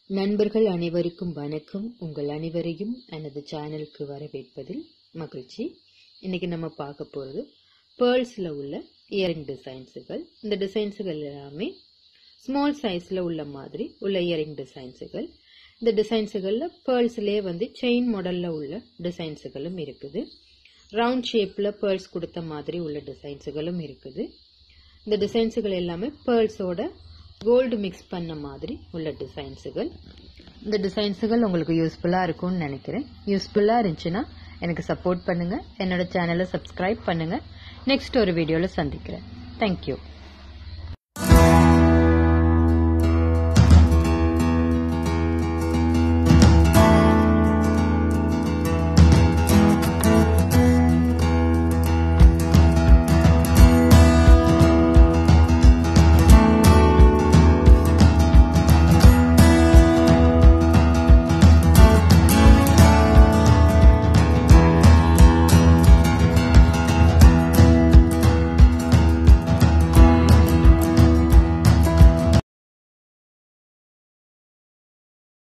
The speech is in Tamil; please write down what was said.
நண்பர்கள் அனைவருக்கும் வணக்கம் உங்கள் அனைவரையும் எனது சேனலுக்கு வரவேற்பதில் மகிழ்ச்சி இன்னைக்கு நம்ம பார்க்க போகிறது பேர்ல்ஸில் உள்ள இயரிங் டிசைன்ஸுகள் இந்த டிசைன்ஸுகள் எல்லாமே ஸ்மால் சைஸில் உள்ள மாதிரி உள்ள இயரிங் டிசைன்ஸுகள் இந்த டிசைன்ஸுகளில் பேர்ல்ஸ்லேயே வந்து செயின் மாடலில் உள்ள டிசைன்ஸுகளும் இருக்குது ரவுண்ட் ஷேப்பில் பேர்ல்ஸ் கொடுத்த மாதிரி உள்ள டிசைன்ஸுகளும் இருக்குது இந்த டிசைன்ஸுகள் எல்லாமே பேர்ல்ஸோட கோல்டு மிக்ஸ் பண்ண மாதிரி உள்ள டிசைன்ஸுகள் இந்த டிசைன்ஸுகள் உங்களுக்கு யூஸ்ஃபுல்லாக இருக்கும்னு நினைக்கிறேன் யூஸ்ஃபுல்லாக இருந்துச்சுன்னா எனக்கு சப்போர்ட் பண்ணுங்கள் என்னோட சேனலை சப்ஸ்கிரைப் பண்ணுங்கள் நெக்ஸ்ட் ஒரு வீடியோவில் சந்திக்கிறேன் தேங்க்யூ